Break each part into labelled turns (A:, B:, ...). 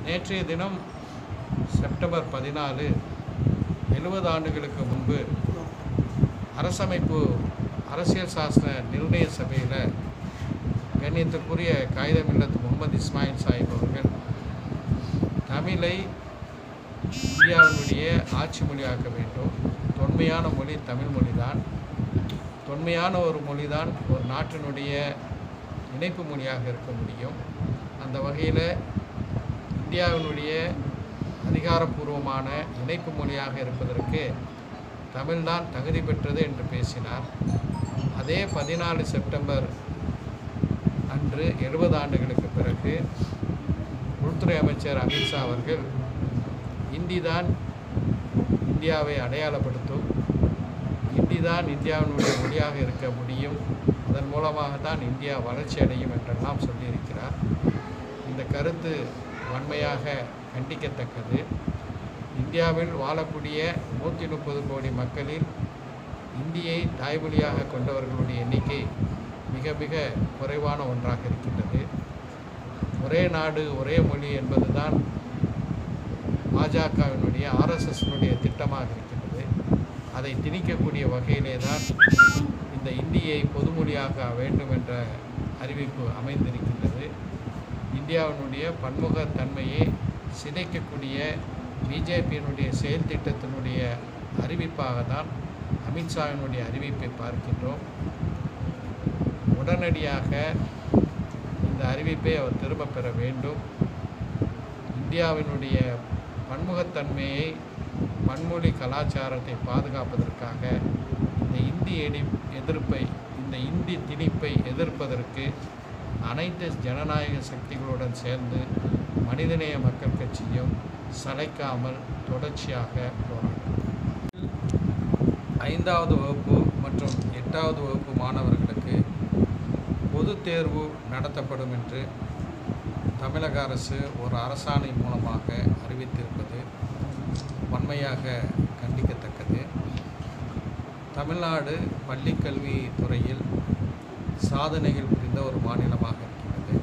A: நேற்றைய தினம் செப்டம்பர் பதினாலு எழுபது ஆண்டுகளுக்கு முன்பு அரசமைப்பு அரசியல் சாசன நிர்ணய சபையில் கண்ணியத்துக்குரிய காகிதம் இல்லத்து முகமது இஸ்மாயில் சாஹிப் அவர்கள் தமிழை இந்தியாவினுடைய ஆட்சி மொழியாக்க வேண்டும் தொன்மையான மொழி தமிழ் மொழிதான் தொன்மையான ஒரு மொழிதான் ஒரு நாட்டினுடைய இணைப்பு மொழியாக இருக்க முடியும் அந்த வகையில் இந்தியாவினுடைய அதிகாரப்பூர்வமான இணைப்பு மொழியாக இருப்பதற்கு தமிழ்தான் தகுதி பெற்றது என்று பேசினார் அதே பதினாலு செப்டம்பர் அன்று எழுபது ஆண்டுகளுக்கு பிறகு உள்துறை அமைச்சர் அமித்ஷா அவர்கள் இந்தி தான் இந்தியாவை அடையாளப்படுத்தும் இந்தி தான் இந்தியாவினுடைய மொழியாக இருக்க முடியும் அதன் மூலமாக தான் இந்தியா வளர்ச்சி அடையும் என்றெல்லாம் சொல்லியிருக்கிறார் இந்த கருத்து வன்மையாக கண்டிக்கத்தக்கது இந்தியாவில் வாழக்கூடிய நூற்றி முப்பது கோடி மக்களில் இந்தியை தாய்மொழியாக கொண்டவர்களுடைய எண்ணிக்கை மிக மிக குறைவான ஒன்றாக இருக்கின்றது ஒரே நாடு ஒரே மொழி என்பதுதான் பாஜகவினுடைய ஆர்எஸ்எஸ்னுடைய திட்டமாக இருக்கின்றது அதை திணிக்கக்கூடிய வகையிலே தான் இந்த இந்தியை பொதுமொழியாக வேண்டும் என்ற அறிவிப்பு அமைந்திருக்கின்றது இந்தியாவினுடைய பன்முகத்தன்மையை சிதைக்கக்கூடிய பிஜேபியினுடைய செயல் திட்டத்தினுடைய அறிவிப்பாக தான் அமித்ஷாவினுடைய அறிவிப்பை பார்க்கின்றோம் உடனடியாக இந்த அறிவிப்பை அவர் திரும்பப் பெற வேண்டும் இந்தியாவினுடைய பன்முகத்தன்மையை பன்மொழி கலாச்சாரத்தை பாதுகாப்பதற்காக இந்த இந்தி எடி எதிர்ப்பை இந்த இந்தி திணிப்பை எதிர்ப்பதற்கு அனைத்து ஜனநாயக சக்திகளுடன் சேர்ந்து மனிதநேய மக்கள் கட்சியும் சளைக்காமல் தொடர்ச்சியாக போராடும் ஐந்தாவது வகுப்பு மற்றும் எட்டாவது வகுப்பு மாணவர்களுக்கு பொதுத் தேர்வு நடத்தப்படும் என்று தமிழக அரசு ஒரு அரசாணை மூலமாக அறிவித்திருப்பது வன்மையாக கண்டிக்கத்தக்கது தமிழ்நாடு பள்ளிக்கல்வி துறையில் சாதனைகள் புரிந்த ஒரு மாநிலமாக இருக்கின்றது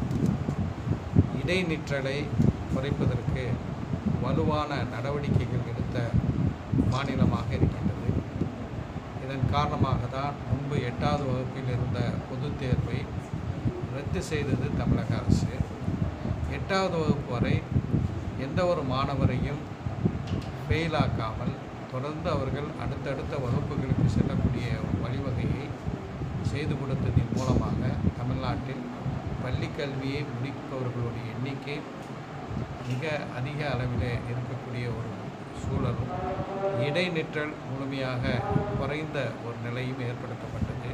A: இடைநிற்றலை குறைப்பதற்கு வலுவான நடவடிக்கைகள் எடுத்த மாநிலமாக இருக்கின்றது இதன் காரணமாக தான் முன்பு எட்டாவது வகுப்பில் இருந்த பொதுத் தேர்வை ரத்து செய்தது தமிழக அரசு எட்டாவது வகுப்பு வரை எந்த ஒரு மாணவரையும் ஃபெயிலாக்காமல் தொடர்ந்து அவர்கள் அடுத்தடுத்த வகுப்புகளுக்கு செல்லக்கூடிய ஒரு வழிவகையை செய்து கொடுத்ததின் மூலமாக தமிழ்நாட்டில் பள்ளிக் கல்வியை முடிப்பவர்களுடைய எண்ணிக்கை மிக அதிக அளவிலே இருக்கக்கூடிய ஒரு சூழலும் இடைநிற்றல் முழுமையாக குறைந்த ஒரு நிலையும் ஏற்படுத்தப்பட்டது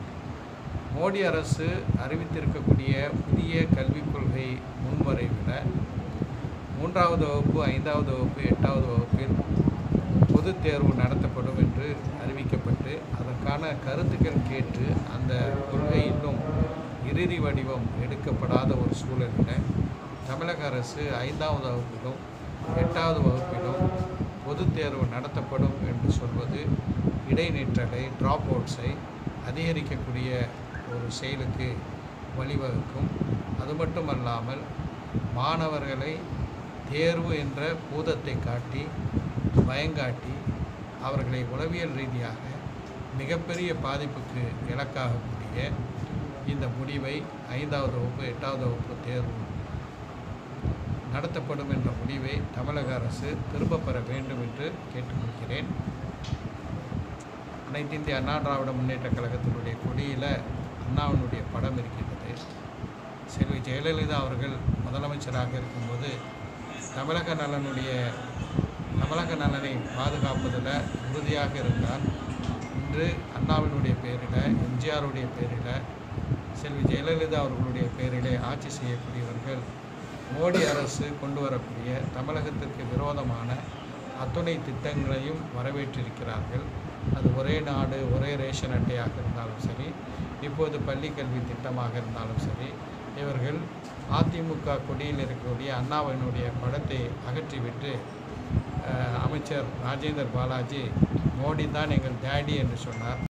A: மோடி அரசு அறிவித்திருக்கக்கூடிய புதிய கல்விக் கொள்கை முன்வரைவில் மூன்றாவது வகுப்பு ஐந்தாவது வகுப்பு எட்டாவது வகுப்பில் பொதுத் தேர்வு நடத்தப்படும் என்று அறிவிக்கப்பட்டு அதற்கான கருத்துக்கள் கேட்டு அந்த கொள்கை இன்னும் இறுதி வடிவம் எடுக்கப்படாத ஒரு சூழலில் தமிழக அரசு ஐந்தாவது வகுப்பிலும் எட்டாவது வகுப்பிலும் பொதுத் தேர்வு நடத்தப்படும் என்று சொல்வது இடைநிற்றலை ட்ராப் அவுட்ஸை அதிகரிக்கக்கூடிய ஒரு செயலுக்கு வழிவகுக்கும் அது மட்டுமல்லாமல் மாணவர்களை தேர்வு என்ற பூதத்தை காட்டி பயங்காட்டி அவர்களை உளவியல் ரீதியாக மிகப்பெரிய பாதிப்புக்கு இலக்காகக்கூடிய இந்த முடிவை ஐந்தாவது வகுப்பு எட்டாவது வகுப்பு தேர்வு நடத்தப்படும் என்ற முடிவை தமிழக அரசு திரும்பப் பெற வேண்டும் என்று கேட்டுக்கொள்கிறேன் அனைத்து இந்திய அண்ணா திராவிட முன்னேற்ற கழகத்தினுடைய கொடியில் அண்ணாவினுடைய படம் இருக்கின்றது செல்வி ஜெயலலிதா அவர்கள் முதலமைச்சராக இருக்கும்போது தமிழக நலனுடைய தமிழக நலனை பாதுகாப்பதில் உறுதியாக இருந்தார் இன்று அண்ணாவினுடைய பேரில் எம்ஜிஆருடைய பேரில் செல்வி ஜெயலலிதா அவர்களுடைய பேரிலே ஆட்சி செய்யக்கூடியவர்கள் மோடி அரசு கொண்டு வரக்கூடிய தமிழகத்திற்கு விரோதமான அத்துணை திட்டங்களையும் வரவேற்றிருக்கிறார்கள் அது ஒரே நாடு ஒரே ரேஷன் அட்டையாக இருந்தாலும் சரி இப்போது பள்ளி கல்வி திட்டமாக இருந்தாலும் சரி இவர்கள் அதிமுக கொடியில் இருக்கக்கூடிய அண்ணாவினுடைய படத்தை அகற்றிவிட்டு அஹ், அமைச்சர் ராஜேந்தர் பாலாஜி மோடி தான் எங்கள் டேடி என்று சொன்னார்